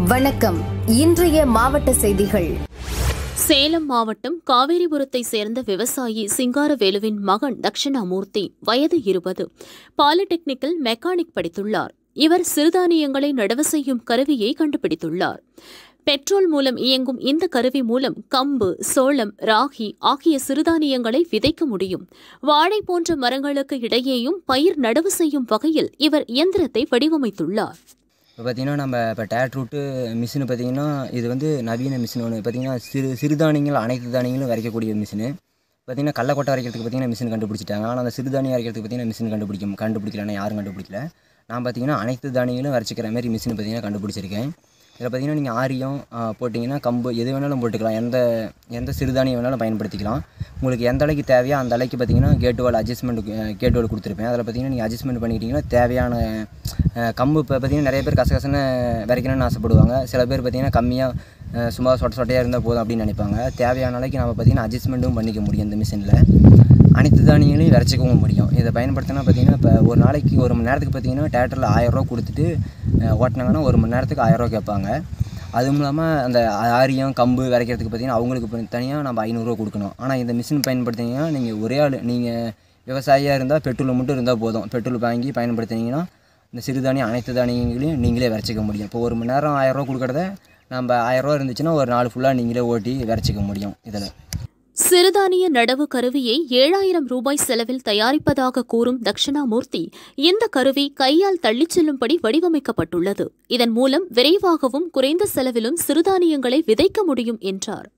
வணக்கம் இன்றைய மாவட்ட செய்திகள் சேலம் மாவட்டம் காவேரிபுரத்தை சேர்ந்த விவசாயி சிங்காரவேலுவின் மகன் தட்சிணாமூர்த்தி வயது இருபது பாலிடெக்னிக்கில் மெக்கானிக் படித்துள்ளார் இவர் சிறுதானியங்களை நடவு செய்யும் கருவியை கண்டுபிடித்துள்ளார் பெட்ரோல் மூலம் இயங்கும் இந்த கருவி மூலம் கம்பு சோளம் ராகி ஆகிய சிறுதானியங்களை விதைக்க முடியும் வாழை போன்ற மரங்களுக்கு இடையேயும் பயிர் நடவு செய்யும் வகையில் இவர் இயந்திரத்தை வடிவமைத்துள்ளார் இப்போ பார்த்தீங்கன்னா நம்ம இப்போ டேட் ரூட்டு மிஷினு பார்த்தீங்கன்னா இது வந்து நவீன மிஷின் ஒன்று பார்த்தீங்கன்னா சிறு சிறுதானியங்கள் அனைத்து தானியங்களும் வரைக்கக்கூடிய மிஷினு பார்த்தீங்கன்னா கடலக்கொட்டை வரைக்கிறதுக்கு பார்த்தீங்கன்னா மிஷின் கண்டுபிடிச்சிட்டாங்க ஆனால் அந்த சிறுதானியம் வரைக்கிறதுக்கு பார்த்தீங்கன்னா மிஷின் கண்டுபிடிக்கும் கண்டுபிடிக்கலன்னா யாரும் கண்டுபிடிக்கல நான் பார்த்தீங்கன்னா அனைத்து தானியங்களும் வரைச்சிக்கிற மாதிரி மிஷின் பார்த்தீங்கன்னா கண்டுபிடிச்சிருக்கேன் இதில் பார்த்தீங்கன்னா நீங்கள் ஆரியம் ஆ, போட்டிங்கன்னா கம்பு எது வேணாலும் போட்டுக்கலாம் எந்த எந்த சிறுதானியம் வேணாலும் பயன்படுத்திக்கலாம் உங்களுக்கு எந்த அளவுக்கு தேவையோ அந்த அளவுக்கு பார்த்தீங்கன்னா gate wall adjustment gate wall கொடுத்துருப்பேன் அதில் பார்த்தீங்கன்னா நீங்கள் அட்ஜஸ்ட்மெண்ட் பண்ணிக்கிட்டிங்கன்னா தேவையான அஹ், கம்பு இப்போ பார்த்தீங்கன்னா நிறைய பேர் கசகசன்னு விரைக்கணும்னு ஆசைப்படுவாங்க சில பேர் பார்த்தீங்கன்னா கம்மியாக சும்மா சொட்ட சொட்டையாக இருந்தால் போதும் அப்படின்னு நினைப்பாங்க தேவையான அளவுக்கு நம்ம பார்த்தீங்கன்னா அட்ஜஸ்ட்மெண்ட்டும் பண்ணிக்க முடியும் இந்த மிஷினில் அனைத்து தானியங்களையும் விரைச்சிக்கவும் முடியும் இதை பயன்படுத்தினா பார்த்தீங்கன்னா இப்போ ஒரு நாளைக்கு ஒரு மணி நேரத்துக்கு பார்த்தீங்கன்னா தேட்டரில் ஆயிரரூவா கொடுத்துட்டு அஹ், ஓட்டினாங்கன்னா ஒரு மணி நேரத்துக்கு ஆயிரரூவா கேட்பாங்க அதுவும் இல்லாமல் அந்த ஆரியம் கம்பு விரைக்கிறதுக்கு பார்த்தீங்கன்னா அவங்களுக்கு தனியாக நம்ம ஐநூறுரூவா கொடுக்கணும் ஆனால் இந்த மிஷின் பயன்படுத்தினீங்கன்னா நீங்கள் ஒரே ஆள் நீங்கள் விவசாயியாக இருந்தால் பெட்ரோல் மட்டும் இருந்தால் போதும் பெட்ரோல் வாங்கி பயன்படுத்தினீங்கன்னா இந்த சிறுதானியம் அனைத்து தானியங்களையும் நீங்களே விரைச்சிக்க முடியும் இப்போ ஒரு மணி நேரம் ஆயிரரூவா கொடுக்குறத நம்ம ஆயிரரூவா இருந்துச்சுன்னா ஒரு நாள் ஃபுல்லாக நீங்களே ஓட்டி விரைச்சிக்க முடியும் இதில் சிறுதானிய நடவு கருவியை ஏழாயிரம் ரூபாய் செலவில் தயாரிப்பதாக கூறும் தட்சிணாமூர்த்தி இந்த கருவி கையால் தள்ளிச் செல்லும்படி வடிவமைக்கப்பட்டுள்ளது இதன் மூலம் விரைவாகவும் குறைந்த செலவிலும் சிறுதானியங்களை விதைக்க முடியும் என்றார்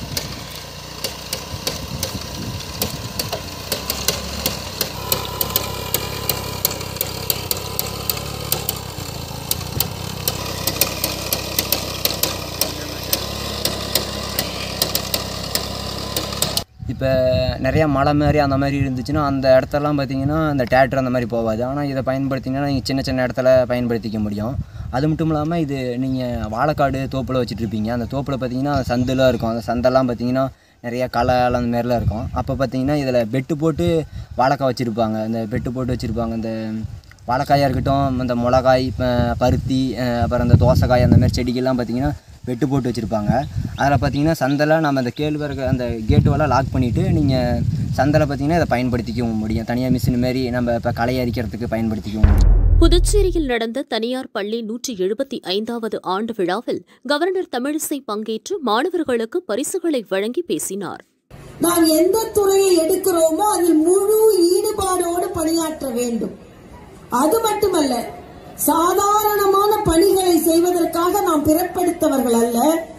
இப்போ நிறையா மலை மாதிரி அந்த மாதிரி இருந்துச்சுன்னா அந்த இடத்தெல்லாம் பார்த்தீங்கன்னா அந்த டேட்டர் அந்த மாதிரி போகாது ஆனால் இதை பயன்படுத்திங்கன்னா நீங்கள் சின்ன சின்ன இடத்துல பயன்படுத்திக்க முடியும் அது மட்டும் இல்லாமல் இது நீங்கள் வாழைக்காடு தோப்பில் வச்சுட்ருப்பீங்க அந்த தோப்பில் பார்த்தீங்கன்னா சந்தெல்லாம் இருக்கும் அந்த சந்தெல்லாம் பார்த்தீங்கன்னா நிறைய களை அந்த மாதிரிலாம் இருக்கும் அப்போ பார்த்தீங்கன்னா இதில் பெட்டு போட்டு வாழைக்காய் வச்சுருப்பாங்க அந்த பெட்டு போட்டு வச்சுருப்பாங்க இந்த வாழைக்காயாக இருக்கட்டும் இந்த மிளகாய் ப- பருத்தி அஹ் அப்புறம் இந்த தோசைக்காய் அந்த மாதிரி செடிகள்லாம் பார்த்தீங்கன்னா வெட்டு போட்டு வச்சுருப்பாங்க அதில் பார்த்தீங்கன்னா சந்தில் நம்ம அந்த கேழ்வரகு அந்த கேட்டுவெல்லாம் லாக் பண்ணிவிட்டு நீங்கள் சந்தில் பார்த்தீங்கன்னா இதை பயன்படுத்திக்கவும் முடியும் தனியாக மிஷின் மாரி நம்ம இப்போ களை அரிக்கிறதுக்கு பயன்படுத்திக்கவும் முடியும் புதுச்சேரியில் நடந்த தனியார் பள்ளி நூற்றி எழுபத்தி ஐந்தாவது ஆண்டு விழாவில் கவர்னர் தமிழிசை பங்கேற்று மாணவர்களுக்கு பரிசுகளை வழங்கி பேசினார் நாம் எந்த துறையை எடுக்கிறோமோ அதில் முழு ஈடுபாடோடு பணியாற்ற வேண்டும் அது மட்டுமல்ல சாதாரணமான பணிகளை செய்வதற்காக நாம் பிறப்படுத்தவர்கள் அல்ல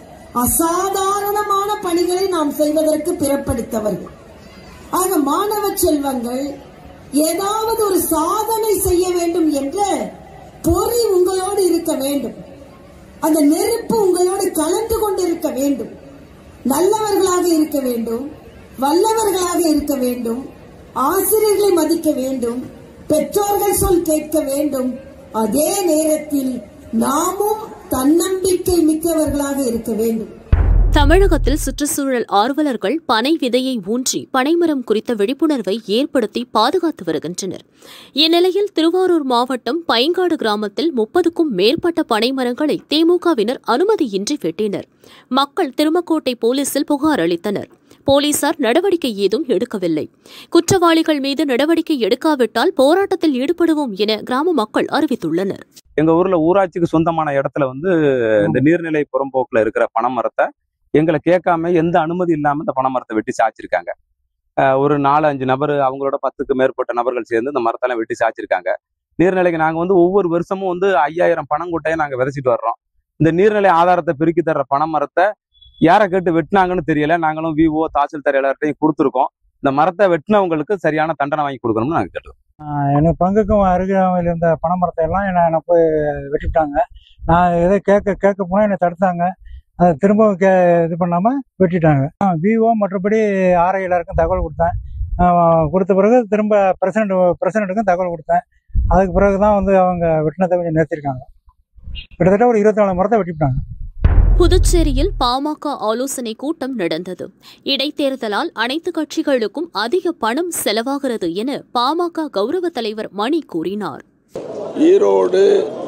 அசாதாரணமான பணிகளை நாம் செய்வதற்கு பிறப்படுத்தவர்கள் ஆக மாணவ செல்வங்கள் ஏதாவது ஒரு சாதனை செய்ய வேண்டும் என்ற பொறி உங்களோடு இருக்க வேண்டும் அந்த நெருப்பு உங்களோடு கலந்து கொண்டிருக்க வேண்டும் நல்லவர்களாக இருக்க வேண்டும் வல்லவர்களாக இருக்க வேண்டும் ஆசிரியர்களை மதிக்க வேண்டும் பெற்றோர்கள் சொல் கேட்க வேண்டும் அதே நேரத்தில் நாமும் தன்னம்பிக்கை மிக்கவர்களாக இருக்க வேண்டும் தமிழகத்தில் சுற்றுச்சூழல் ஆர்வலர்கள் பனை விதையை ஊன்றி பனைமரம் குறித்த விழிப்புணர்வை ஏற்படுத்தி பாதுகாத்து வருகின்றனர் இந்நிலையில் திருவாரூர் மாவட்டம் பைங்காடு கிராமத்தில் முப்பதுக்கும் மேற்பட்ட பனைமரங்களை திமுகவினர் அனுமதியின்றி வெட்டினர் மக்கள் திருமக்கோட்டை போலீசில் புகார் அளித்தனர் போலீசார் நடவடிக்கை ஏதும் எடுக்கவில்லை குற்றவாளிகள் மீது நடவடிக்கை எடுக்காவிட்டால் போராட்டத்தில் ஈடுபடுவோம் என கிராம மக்கள் அறிவித்துள்ளனர் எங்க ஊர்ல ஊராட்சிக்கு சொந்தமான இடத்துல வந்து இந்த நீர்நிலை புறம்போக்குல இருக்கிற பனைமரத்தை எங்களை கேட்காம எந்த அனுமதி இல்லாம இந்த பனைமரத்தை வெட்டி சாய்ச்சிருக்காங்க அஹ் ஒரு நாலு அஞ்சு நபர் அவங்களோட பத்துக்கு மேற்பட்ட நபர்கள் சேர்ந்து இந்த மரத்தெல்லாம் வெட்டி சாய்ச்சிருக்காங்க நீர்நிலைக்கு நாங்க வந்து ஒவ்வொரு வருஷமும் வந்து ஐயாயிரம் பனங்குட்டையை நாங்க விதைச்சிட்டு வர்றோம் இந்த நீர்நிலை ஆதாரத்தை பெருக்கி தர்ற பனைமரத்தை யாரை கேட்டு வெட்டினாங்கன்னு தெரியல நாங்களும் விவோ தாசில்தார் எல்லார்ட்டையும் கொடுத்துருக்கோம் இந்த மரத்தை வெட்டினவங்களுக்கு சரியான தண்டனை வாங்கி கொடுக்கணும்னு நாங்க கேட்டோம் ஆஹ் எனக்கு பங்குக்கும் அருகாமையில் இருந்த பனை மரத்தை எல்லாம் என்னை என்னை போய் வெட்டிவிட்டாங்க நான் எதை கேட்க கேட்க போனால் என்னை தடுத்தாங்க அதை திரும்ப கே இது பண்ணாமல் வெட்டிட்டாங்க விவோ மற்றபடி ஆர்ஐ எல்லாருக்கும் தகவல் கொடுத்தேன் ஆஹ் கொடுத்த பிறகு திரும்ப பிரசிடண்ட் பிரசிடண்ட்டுக்கும் தகவல் கொடுத்தேன் அதுக்கு பிறகு தான் வந்து அவங்க வெட்டினதை கொஞ்சம் நிறுத்திருக்காங்க கிட்டத்தட்ட ஒரு இருபத்தி நாலு மரத்தை வெட்டிவிட்டாங்க புதுச்சேரியில் பாமக ஆலோசனை கூட்டம் நடந்தது இடைத்தேர்தலால் அனைத்து கட்சிகளுக்கும் அதிக பணம் செலவாகிறது என பாமக கௌரவ தலைவர் மணி கூறினார் ஈரோடு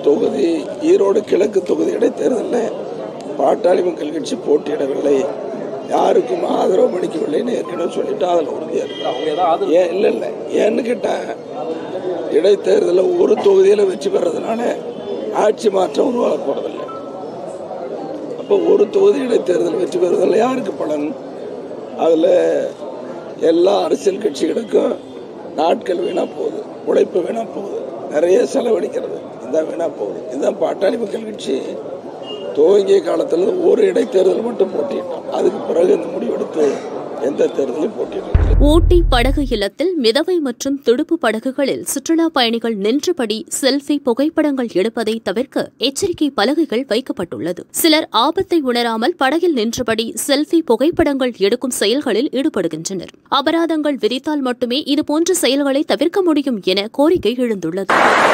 தொகுதி ஈரோடு கிழக்கு தொகுதி இடைத்தேர்தலில் பாட்டாளி மக்கள் கட்சி போட்டியிடவில்லை யாருக்கும் ஆதரவு அளிக்கவில்லைன்னு ஏற்கனவே சொல்லிட்டு அதில் உறுதியாக இருக்கு ஏன் இல்லை இல்லை ஏன்னு கேட்டேன் இடைத்தேர்தலில் ஒரு தொகுதியில் வெற்றி பெறதுனால ஆட்சி மாற்றம் உருவாக போகிறதில்லை அப்போ ஒரு தொகுதி இடைத்தேர்தல் வெற்றி பெறுவதில் யாருக்கு பலன் அதில் எல்லா அரசியல் கட்சிகளுக்கும் நாட்கள் வீணாக போகுது உழைப்பு வீணாக போகுது நிறைய செலவழிக்கிறது இதான் வீணாக போகுது இதுதான் பாட்டாளி மக்கள் கட்சி துவங்கிய காலத்தில் ஒரு இடைத்தேர்தல் மட்டும் போட்டிட்டோம் அதுக்கு பிறகு இந்த முடிவெடுத்து எந்த தேர்தலையும் போட்டிட்டோம் ஊட்டி படகு இல்லத்தில் மிதவை மற்றும் துடுப்பு படகுகளில் சுற்றுலா பயணிகள் நின்றபடி செல்ஃபி புகைப்படங்கள் எடுப்பதை தவிர்க்க எச்சரிக்கை பலகைகள் வைக்கப்பட்டுள்ளது சிலர் ஆபத்தை உணராமல் படகில் நின்றபடி செல்ஃபி புகைப்படங்கள் எடுக்கும் செயல்களில் ஈடுபடுகின்றனர் அபராதங்கள் விதித்தால் மட்டுமே இதுபோன்ற செயல்களை தவிர்க்க முடியும் என கோரிக்கை எழுந்துள்ளது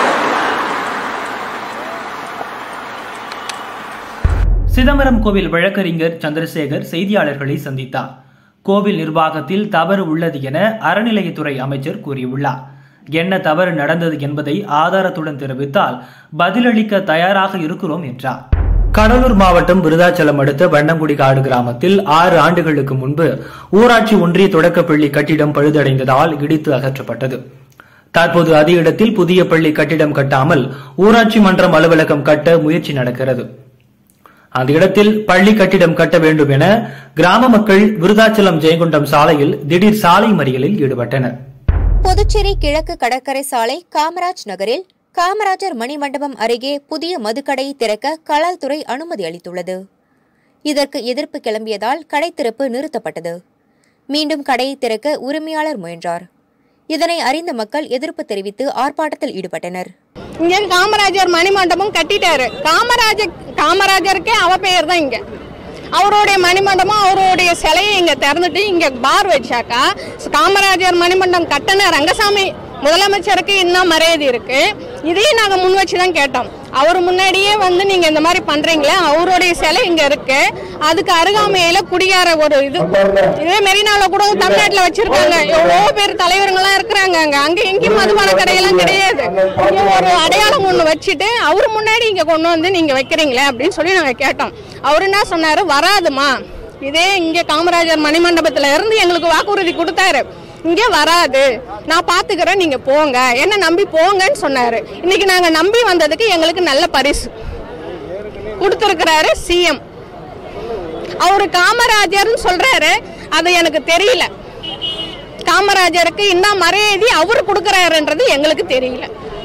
சிதம்பரம் கோவில் வழக்கறிஞர் சந்திரசேகர் செய்தியாளர்களை சந்தித்தார் கோவில் நிர்வாகத்தில் தவறு உள்ளது என அறநிலையத்துறை அமைச்சர் கூறியுள்ளார் என்ன தவறு நடந்தது என்பதை ஆதாரத்துடன் தெரிவித்தால் பதிலளிக்க தயாராக இருக்கிறோம் என்றார் கடலூர் மாவட்டம் விருதாச்சலம் அடுத்த வண்ணங்குடி காடு கிராமத்தில் ஆறு ஆண்டுகளுக்கு முன்பு ஊராட்சி ஒன்றிய தொடக்கப்பள்ளி கட்டிடம் பழுதடைந்ததால் இடித்து அகற்றப்பட்டது தற்போது அதே இடத்தில் புதிய பள்ளி கட்டிடம் கட்டாமல் ஊராட்சி மன்றம் அலுவலகம் கட்ட முயற்சி நடக்கிறது அந்த இடத்தில் பள்ளி கட்டிடம் கட்ட வேண்டும் என கிராம மக்கள் விருதாச்சலம் ஜெயங்கொண்டம் சாலையில் திடீர் சாலை மறியலில் ஈடுபட்டனர் புதுச்சேரி கிழக்கு கடற்கரை சாலை காமராஜ் நகரில் காமராஜர் மணிமண்டபம் அருகே புதிய மதுக்கடை திறக்க கலால்துறை அனுமதி அளித்துள்ளது இதற்கு எதிர்ப்பு கிளம்பியதால் கடை திறப்பு நிறுத்தப்பட்டது மீண்டும் கடையை திறக்க உரிமையாளர் முயன்றார் இதனை அறிந்த மக்கள் எதிர்ப்பு தெரிவித்து ஆர்ப்பாட்டத்தில் ஈடுபட்டனர் இங்க காமராஜர் மணிமண்டபம் கட்டிட்டாரு காமராஜர் காமராஜருக்கே அவ பெயர் தான் இங்க அவருடைய மணிமண்டபம் அவருடைய சிலையை இங்க திறந்துட்டு இங்க பார் வச்சாக்கா காமராஜர் மணிமண்டபம் கட்டின ரங்கசாமி முதலமைச்சருக்கு இன்னும் மரியாதை இருக்கு இதையும் நாங்க முன் வச்சு தான் கேட்டோம் அவர் முன்னாடியே வந்து நீங்க இந்த மாதிரி பண்றீங்களே அவருடைய சிலை இங்க இருக்கு அதுக்கு அருகாமையில குடியார ஒரு இது இதே மெரினால கூட தமிழ்நாட்டுல வச்சிருக்காங்க எவ்வளவு பேர் தலைவர்கள்லாம் இருக்கிறாங்க அங்க அங்க எங்கேயும் மதுபான கடையெல்லாம் கிடையாது இங்க ஒரு அடையாளம் ஒண்ணு வச்சுட்டு அவர் முன்னாடி இங்க கொண்டு வந்து நீங்க வைக்கிறீங்களே அப்படின்னு சொல்லி நாங்க கேட்டோம் அவர் என்ன சொன்னாரு வராதுமா இதே இங்க காமராஜர் மணிமண்டபத்துல இருந்து எங்களுக்கு வாக்குறுதி கொடுத்தாரு இங்கே வராது நான் பாத்துக்கிறேன் நீங்க போங்க என்ன நம்பி போங்கன்னு சொன்னாரு இன்னைக்கு நாங்க நம்பி வந்ததுக்கு எங்களுக்கு நல்ல பரிசு கொடுத்திருக்கிறாரு சிஎம் அவரு காமராஜர்னு சொல்றாரு அது எனக்கு தெரியல காமராஜருக்கு இன்னும் மரியாதை அவர் கொடுக்கறாருன்றது எங்களுக்கு தெரியல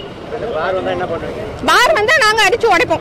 பார் வந்தா நாங்க அடிச்சு உடைப்போம்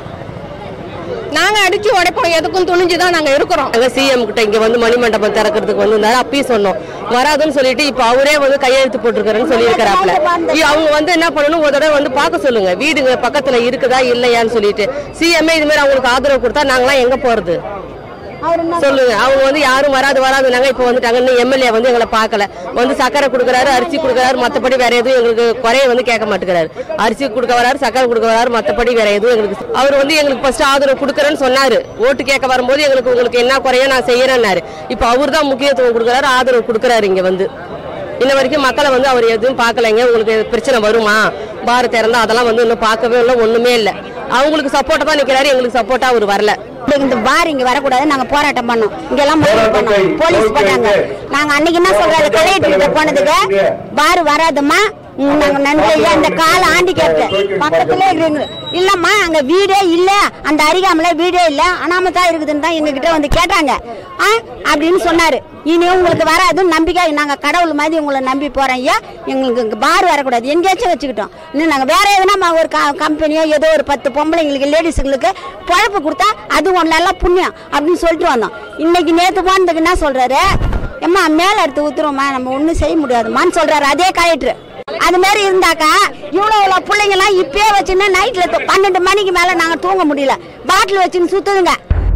நாங்க அடிச்சு உடைப்போம் எதுக்கும் துணிஞ்சுதான் நாங்க இருக்கிறோம் நாங்க சிஎம் கிட்ட இங்க வந்து மணிமண்டபம் திறக்கிறதுக்கு வந்திருந்தாரு அப்பயும் சொன்னோம் வராதுன்னு சொல்லிட்டு இப்ப அவரே வந்து கையெழுத்து போட்டிருக்காருன்னு சொல்லி இருக்கிறாப்ல அவங்க வந்து என்ன பண்ணணும் ஒரு தடவை வந்து பார்க்க சொல்லுங்க வீடுங்க பக்கத்துல இருக்குதா இல்லையான்னு சொல்லிட்டு சிஎம்ஏ இது மாதிரி அவங்களுக்கு ஆதரவு கொடுத்தா நாங்களாம் எங்க போறது சொல்லுங்க அவங்க வந்து யாரும் வராது வராது நாங்க இப்ப வந்துட்டாங்க இன்னும் எம்எல்ஏ வந்து எங்களை பார்க்கல வந்து சக்கரை கொடுக்கறாரு அரிசி கொடுக்கறாரு மத்தபடி வேற எதுவும் எங்களுக்கு குறைய வந்து கேட்க மாட்டேங்கிறாரு அரிசி கொடுக்க வராரு சக்கரை கொடுக்க வராரு மத்தபடி வேற எதுவும் எங்களுக்கு அவர் வந்து எங்களுக்கு ஃபர்ஸ்ட் ஆதரவு கொடுக்கறேன்னு சொன்னாரு ஓட்டு கேட்க வரும்போது எங்களுக்கு உங்களுக்கு என்ன குறையோ நான் செய்யறேன்னாரு இப்ப அவர் தான் முக்கியத்துவம் கொடுக்கறாரு ஆதரவு கொடுக்கறாரு இங்க வந்து இன்ன வரைக்கும் மக்களை வந்து அவர் எதுவும் பார்க்கலைங்க உங்களுக்கு பிரச்சனை வருமா பார் திறந்தா அதெல்லாம் வந்து இன்னும் பார்க்கவே இல்லை ஒண்ணுமே இல்லை அவங்களுக்கு சப்போர்ட்டா தான் நிக்கிறாரு எங்களுக்கு சப்போர்ட்டா அவர் வரல இந்த பார் இங்க வரக்கூடாது நாங்க போராட்டம் பண்ணோம் இங்க எல்லாம் மறியல் பண்ணோம் போலீஸ் போட்டாங்க நாங்க அன்னைக்கு என்ன சொல்றாரு கலெக்டர் கிட்ட போனதுக்கு பார் வராதுமா ம், நாங்க நன்றி ஐயா இந்த கால ஆண்டி கேட்டு பக்கத்துல இருக்குங்க இல்லம்மா அங்க வீடே இல்ல அந்த அருகாமல வீடே இல்ல அனாமத்தா இருக்குதுன்னு தான் எங்க கிட்ட வந்து கேட்டாங்க ஆ, அப்படின்னு சொன்னாரு இனி உங்களுக்கு வராதுன்னு நம்பிக்கை நாங்க கடவுள் மாதிரி உங்களை நம்பி போறோம் ஐயா எங்களுக்கு இங்க பார் வரக்கூடாது எங்கேயாச்சும் வச்சுக்கிட்டோம் இன்னும் நாங்க வேற எதுனா ஒரு க- கம்பெனியோ ஏதோ ஒரு பத்து பொம்பளைங்களுக்கு லேடிஸுங்களுக்கு பழப்பு கொடுத்தா அது ஒன்று நல்லா புண்ணியம் அப்படின்னு சொல்லிட்டு வந்தோம் இன்னைக்கு நேத்து போனதுக்கு என்ன சொல்றாரு எம்மா மேல எடுத்து ஊத்துறோம்மா நம்ம ஒன்றும் செய்ய முடியாதுமான்னு சொல்றாரு அதே கலெக்டர் அது மாதிரி இருந்தாக்கா இவ்வளோ இவ்வளோ பிள்ளைங்கலாம் இப்பயே வச்சுன்னா நைட்ல பன்னெண்டு மணிக்கு மேல நாங்க தூங்க முடியல பாட்டில் வச்சுன்னு சுத்துதுங்க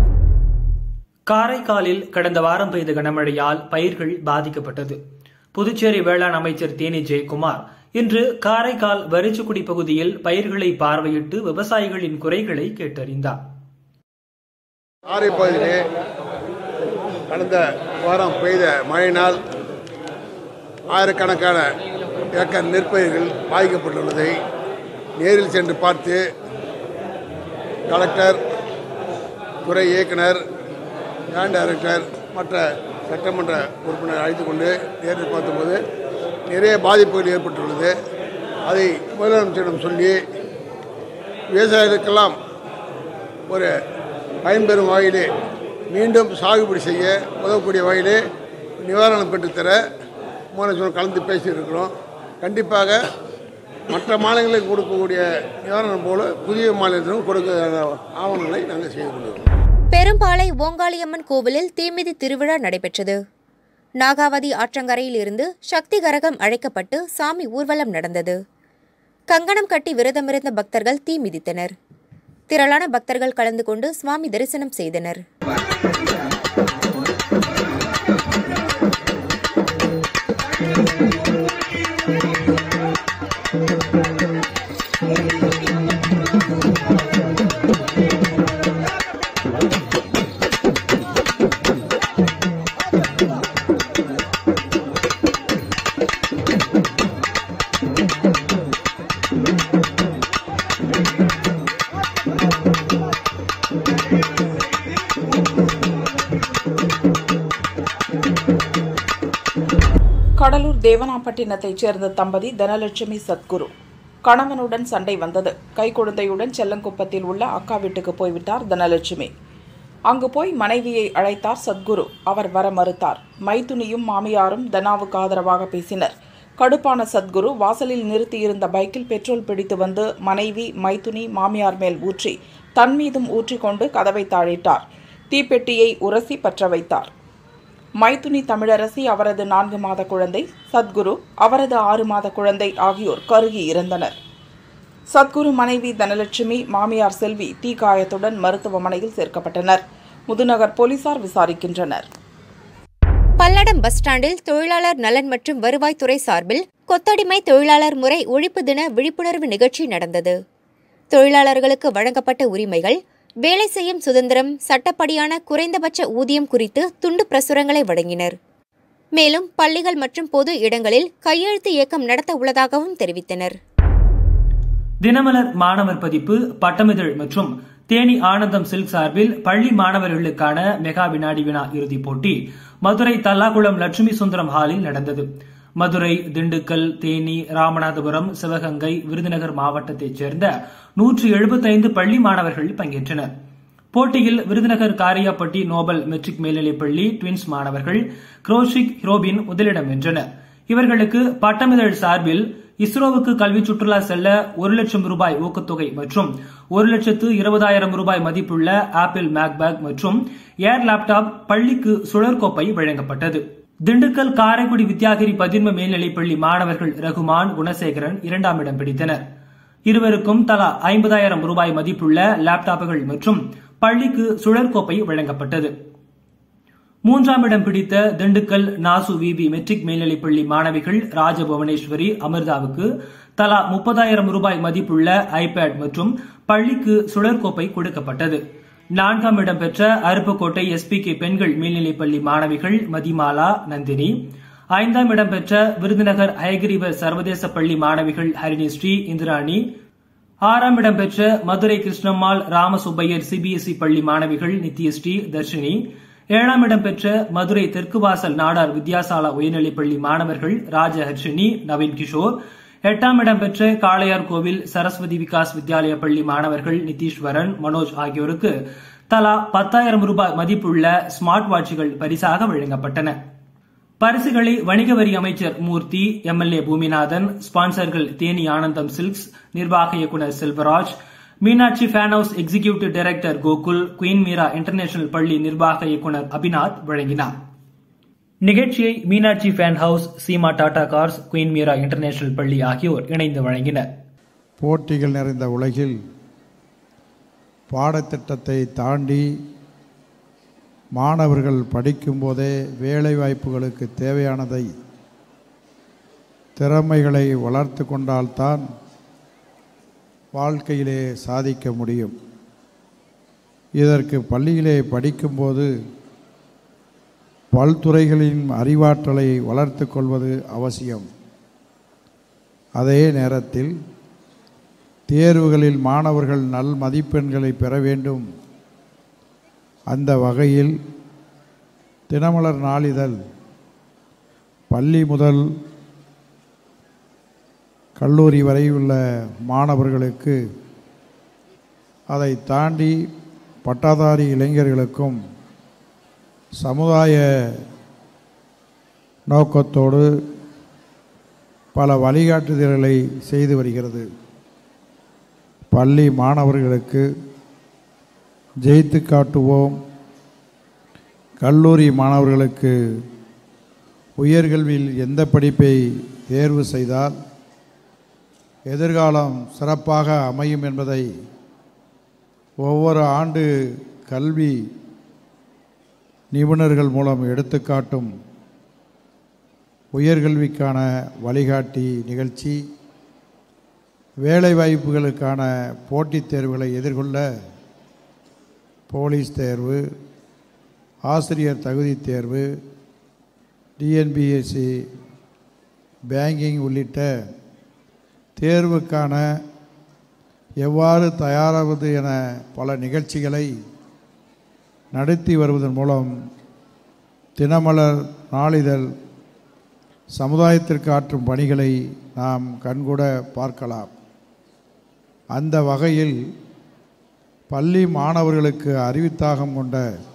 காரைக்காலில் கடந்த வாரம் பெய்த கனமழையால் பயிர்கள் பாதிக்கப்பட்டது புதுச்சேரி வேளாண் அமைச்சர் தேனி ஜெயக்குமார் இன்று காரைக்கால் வரிச்சுக்குடி பகுதியில் பயிர்களை பார்வையிட்டு விவசாயிகளின் குறைகளை கேட்டறிந்தார் ஆரை பகுதியிலே கடந்த வாரம் பெய்த மழையினால் ஆயிரக்கணக்கான ஏக்கர் நெற்பயிர்கள் பாதிக்கப்பட்டுள்ளதை நேரில் சென்று பார்த்து கலெக்டர் துறை இயக்குனர் லேண்ட் டைரக்டர் மற்ற சட்டமன்ற உறுப்பினர் அழைத்து கொண்டு நேரில் பார்த்தபோது நிறைய பாதிப்புகள் ஏற்பட்டுள்ளது அதை முதலமைச்சரிடம் சொல்லி விவசாயிகளுக்கெல்லாம் ஒரு பயன்பெறும் வகையிலே மீண்டும் சாகுபடி செய்ய உதவக்கூடிய வகையிலே நிவாரணம் பெற்றுத்தர முதலமைச்சர் கலந்து பேசியிருக்கிறோம் கண்டிப்பாக மற்ற மாநிலங்களுக்கு கொடுக்கக்கூடிய நிவாரணம் போல புதிய மாநிலத்திலும் கொடுக்க ஆவணங்களை நாங்கள் செய்து கொண்டிருக்கிறோம் பெரும்பாலை ஓங்காளியம்மன் கோவிலில் தீமிதி திருவிழா நடைபெற்றது நாகாவதி ஆற்றங்கரையில் இருந்து சக்தி கரகம் அழைக்கப்பட்டு சாமி ஊர்வலம் நடந்தது கங்கணம் கட்டி விரதமிருந்த பக்தர்கள் தீ மிதித்தனர் திரளான பக்தர்கள் கலந்து கொண்டு சுவாமி தரிசனம் செய்தனர் கடலூர் தேவனாப்பட்டினத்தைச் சேர்ந்த தம்பதி தனலட்சுமி சத்குரு கணவனுடன் சண்டை வந்தது கைக்குழந்தையுடன் செல்லங்குப்பத்தில் உள்ள அக்கா வீட்டுக்கு போய்விட்டார் தனலட்சுமி அங்கு போய் மனைவியை அழைத்தார் சத்குரு அவர் வர மறுத்தார் மைத்துனியும் மாமியாரும் தனாவுக்கு ஆதரவாக பேசினர் கடுப்பான சத்குரு வாசலில் நிறுத்தியிருந்த பைக்கில் பெட்ரோல் பிடித்து வந்து மனைவி மைத்துனி மாமியார் மேல் ஊற்றி தன் மீதும் ஊற்றிக்கொண்டு கதவை தாழிட்டார் தீப்பெட்டியை உரசி பற்ற வைத்தார் மைத்துனி தமிழரசி அவரது நான்கு மாத குழந்தை சத்குரு அவரது ஆறு மாத குழந்தை ஆகியோர் கருகி இறந்தனர் சத்குரு மனைவி தனலட்சுமி மாமியார் செல்வி தீக்காயத்துடன் மருத்துவமனையில் சேர்க்கப்பட்டனர் முதுநகர் போலீசார் விசாரிக்கின்றனர் பல்லடம் பஸ் ஸ்டாண்டில் தொழிலாளர் நலன் மற்றும் வருவாய்த்துறை சார்பில் கொத்தடிமை தொழிலாளர் முறை ஒழிப்பு தின விழிப்புணர்வு நிகழ்ச்சி நடந்தது தொழிலாளர்களுக்கு வழங்கப்பட்ட உரிமைகள் வேலை செய்யும் சுதந்திரம் சட்டப்படியான குறைந்தபட்ச ஊதியம் குறித்து துண்டு பிரசுரங்களை வழங்கினர் மேலும் பள்ளிகள் மற்றும் பொது இடங்களில் கையெழுத்து இயக்கம் நடத்த உள்ளதாகவும் தெரிவித்தனர் தினமலர் மாணவர் பதிப்பு பட்டமிதழ் மற்றும் தேனி ஆனந்தம் சில்க் சார்பில் பள்ளி மாணவர்களுக்கான மெகா வினாடி வினா இறுதிப் போட்டி மதுரை தல்லாகுளம் லட்சுமி சுந்தரம் ஹாலில் நடந்தது மதுரை திண்டுக்கல் தேனி ராமநாதபுரம் சிவகங்கை விருதுநகர் மாவட்டத்தைச் சேர்ந்த நூற்று எழுபத்தைந்து பள்ளி மாணவர்கள் பங்கேற்றனர் போட்டியில் விருதுநகர் காரியாப்பட்டி நோபல் மெட்ரிக் மேல்நிலைப்பள்ளி ட்வின்ஸ் மாணவர்கள் குரோஷிக் ஹிரோபின் முதலிடம் வென்றனர் இவர்களுக்கு பட்டமிதழ் சார்பில் இஸ்ரோவுக்கு கல்வி சுற்றுலா செல்ல ஒரு லட்சம் ரூபாய் ஊக்கத்தொகை மற்றும் ஒரு லட்சத்து இருபதாயிரம் ரூபாய் மதிப்புள்ள ஆப்பிள் மேக்பேக் மற்றும் ஏர் லேப்டாப் பள்ளிக்கு சுழற்கோப்பை வழங்கப்பட்டது திண்டுக்கல் காரைக்குடி வித்யாகிரி பதின்ம மேல்நிலைப்பள்ளி மாணவர்கள் ரகுமான் குணசேகரன் இரண்டாம் இடம் பிடித்தனர் இருவருக்கும் தலா ஐம்பதாயிரம் ரூபாய் மதிப்புள்ள லேப்டாப்புகள் மற்றும் பள்ளிக்கு சுழற்கோப்பை வழங்கப்பட்டது மூன்றாம் இடம் பிடித்த திண்டுக்கல் நாசு விபி மெட்ரிக் மேல்நிலைப்பள்ளி மாணவிகள் ராஜபுவனேஸ்வரி அமிர்தாவுக்கு தலா முப்பதாயிரம் ரூபாய் மதிப்புள்ள ஐபேட் மற்றும் பள்ளிக்கு சுழற்கோப்பை கொடுக்கப்பட்டது நான்காம் இடம் பெற்ற அருப்புக்கோட்டை எஸ்பிகே பெண்கள் மேல்நிலைப்பள்ளி மாணவிகள் மதிமாலா நந்தினி ஐந்தாம் இடம் பெற்ற விருதுநகர் ஹயகிரிவர் சர்வதேச பள்ளி மாணவிகள் ஹரிணி ஸ்ரீ இந்திராணி ஆறாம் இடம் பெற்ற மதுரை கிருஷ்ணம்மாள் ராமசுப்பையர் சிபிஎஸ்இ பள்ளி மாணவிகள் நித்யஸ்ரீ தர்ஷினி ஏழாம் இடம் பெற்ற மதுரை தெற்கு வாசல் நாடார் வித்யாசாலா உயர்நிலைப்பள்ளி மாணவர்கள் ராஜஹர்ஷினி நவீன் கிஷோர் எட்டாம் இடம் பெற்ற காளையார் கோவில் சரஸ்வதி விகாஸ் வித்யாலய பள்ளி மாணவர்கள் நிதீஸ்வரன் மனோஜ் ஆகியோருக்கு தலா பத்தாயிரம் ரூபாய் மதிப்புள்ள ஸ்மார்ட் வாட்சுகள் பரிசாக வழங்கப்பட்டன பரிசுகளை வணிக வரி அமைச்சர் மூர்த்தி எம்எல்ஏ பூமிநாதன் ஸ்பான்சர்கள் தேனி ஆனந்தம் சில்க்ஸ் நிர்வாக இயக்குநர் Selvaraj Meenakshi fan house executive director Gokul queen Meera international பள்ளி நிர்வாக இயக்குநர் அபிநாத் வழங்கினார் நிகழ்ச்சியை Meenakshi fan house Seema Tata cars queen Meera international பள்ளி ஆகியோர் இணைந்து வழங்கினர் போட்டிகள் நிறைந்த உலகில் பாடத்திட்டத்தை தாண்டி மாணவர்கள் படிக்கும்போதே வேலைவாய்ப்புகளுக்கு தேவையானதை திறமைகளை வளர்த்து கொண்டால்தான் வாழ்க்கையிலே சாதிக்க முடியும் இதற்கு பள்ளியிலே படிக்கும்போது பல்துறைகளின் அறிவாற்றலை வளர்த்து கொள்வது அவசியம் அதே நேரத்தில் தேர்வுகளில் மாணவர்கள் நல் மதிப்பெண்களை பெற வேண்டும் அந்த வகையில் தினமலர் நாளிதழ் பள்ளி முதல் கல்லூரி வரை உள்ள மாணவர்களுக்கு அதை தாண்டி பட்டாதாரி இளைஞர்களுக்கும் சமுதாய நோக்கத்தோடு பல வழிகாட்டுதல்களை செய்து வருகிறது பள்ளி மாணவர்களுக்கு ஜெயித்து காட்டுவோம் கல்லூரி மாணவர்களுக்கு உயர்கல்வியில் எந்த படிப்பை தேர்வு செய்தால் எதிர்காலம் சிறப்பாக அமையும் என்பதை ஒவ்வொரு ஆண்டு கல்வி நிபுணர்கள் மூலம் எடுத்துக்காட்டும் உயர்கல்விக்கான வழிகாட்டி நிகழ்ச்சி வேலைவாய்ப்புகளுக்கான போட்டித் தேர்வுகளை எதிர்கொள்ள போலீஸ் தேர்வு ஆசிரியர் தகுதி தேர்வு டிஎன்பிஎஸ்சி பேங்கிங் உள்ளிட்ட தேர்வுக்கான எவ்வாறு தயாராவது என பல நிகழ்ச்சிகளை நடத்தி வருவதன் மூலம் தினமலர் நாளிதழ் சமுதாயத்திற்கு ஆற்றும் பணிகளை நாம் கண்கூட பார்க்கலாம் அந்த வகையில் பள்ளி மாணவர்களுக்கு அறிவித்தாகம் கொண்ட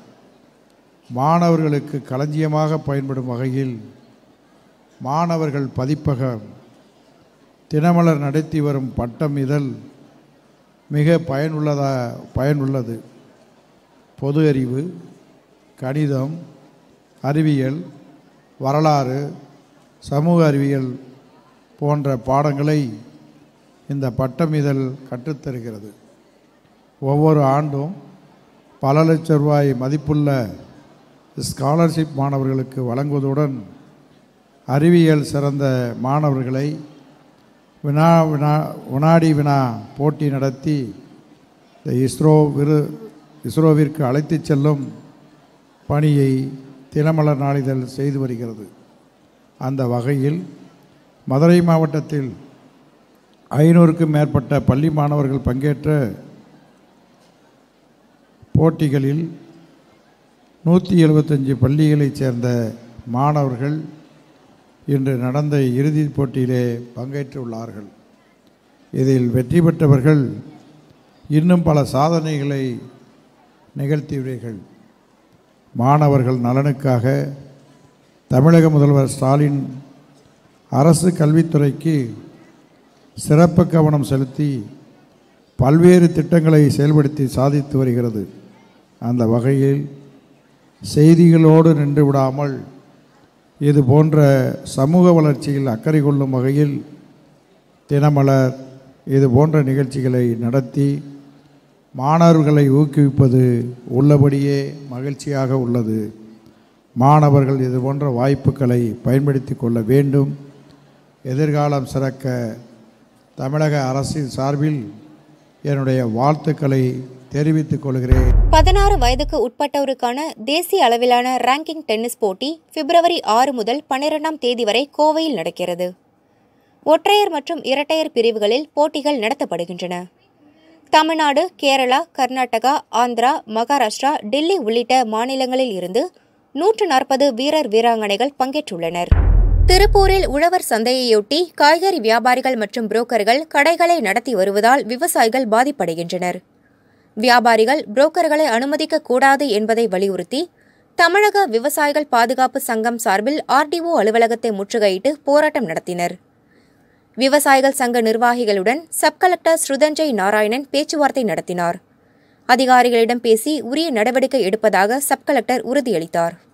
மாணவர்களுக்கு களஞ்சியமாக பயன்படும் வகையில் மாணவர்கள் பதிப்பகம் தினமலர் நடத்தி வரும் பட்டம் இதழ் மிக பயனுள்ளதா பயனுள்ளது பொது அறிவு கணிதம் அறிவியல் வரலாறு சமூக அறிவியல் போன்ற பாடங்களை இந்த பட்டம் இதழ் கற்றுத்தருகிறது ஒவ்வொரு ஆண்டும் பல லட்ச ரூபாய் மதிப்புள்ள ஸ்காலர்ஷிப் மாணவர்களுக்கு வழங்குவதுடன் அறிவியல் சிறந்த மாணவர்களை வினா வினா வினாடி வினா போட்டி நடத்தி இந்த இஸ்ரோ விரு இஸ்ரோவிற்கு அழைத்துச் செல்லும் பணியை தினமலர் நாளிதழ் செய்து வருகிறது அந்த வகையில் மதுரை மாவட்டத்தில் ஐநூறுக்கும் மேற்பட்ட பள்ளி மாணவர்கள் பங்கேற்ற போட்டிகளில் நூற்றி எழுபத்தஞ்சு பள்ளிகளைச் சேர்ந்த மாணவர்கள் இன்று நடந்த இறுதிப் போட்டியிலே பங்கேற்றுள்ளார்கள் இதில் வெற்றி பெற்றவர்கள் இன்னும் பல சாதனைகளை நிகழ்த்தியுள்ளீர்கள் மாணவர்கள் நலனுக்காக தமிழக முதல்வர் ஸ்டாலின் அரசு கல்வித்துறைக்கு சிறப்பு கவனம் செலுத்தி பல்வேறு திட்டங்களை செயல்படுத்தி சாதித்து வருகிறது அந்த வகையில் செய்திகளோடு நின்று விடாமல் இது போன்ற சமூக வளர்ச்சியில் அக்கறை கொள்ளும் வகையில் தினமலர் இது போன்ற நிகழ்ச்சிகளை நடத்தி மாணவர்களை ஊக்குவிப்பது உள்ளபடியே மகிழ்ச்சியாக உள்ளது மாணவர்கள் இது போன்ற வாய்ப்புகளை பயன்படுத்தி கொள்ள வேண்டும் எதிர்காலம் சிறக்க தமிழக அரசின் சார்பில் என்னுடைய வாழ்த்துக்களை தெரிவித்துக் கொள்கிறேன் பதினாறு வயதுக்கு உட்பட்டோருக்கான தேசிய அளவிலான ரேங்கிங் டென்னிஸ் போட்டி பிப்ரவரி ஆறு முதல் பன்னிரெண்டாம் தேதி வரை கோவையில் நடக்கிறது ஒற்றையர் மற்றும் இரட்டையர் பிரிவுகளில் போட்டிகள் நடத்தப்படுகின்றன தமிழ்நாடு கேரளா கர்நாடகா ஆந்திரா மகாராஷ்டிரா டெல்லி உள்ளிட்ட மாநிலங்களில் இருந்து நூற்று நாற்பது வீரர் வீராங்கனைகள் பங்கேற்றுள்ளனர் திருப்பூரில் உழவர் சந்தையையொட்டி காய்கறி வியாபாரிகள் மற்றும் புரோக்கர்கள் கடைகளை நடத்தி வருவதால் விவசாயிகள் பாதிப்படைகின்றனர் வியாபாரிகள் புரோக்கர்களை அனுமதிக்க கூடாது என்பதை வலியுறுத்தி தமிழக விவசாயிகள் பாதுகாப்பு சங்கம் சார்பில் ஆர்டிஓ அலுவலகத்தை முற்றுகையிட்டு போராட்டம் நடத்தினர் விவசாயிகள் சங்க நிர்வாகிகளுடன் சப் கலெக்டர் ஸ்ருதஞ்சய் நாராயணன் பேச்சுவார்த்தை நடத்தினார் அதிகாரிகளிடம் பேசி உரிய நடவடிக்கை எடுப்பதாக சப் கலெக்டர் உறுதியளித்தார்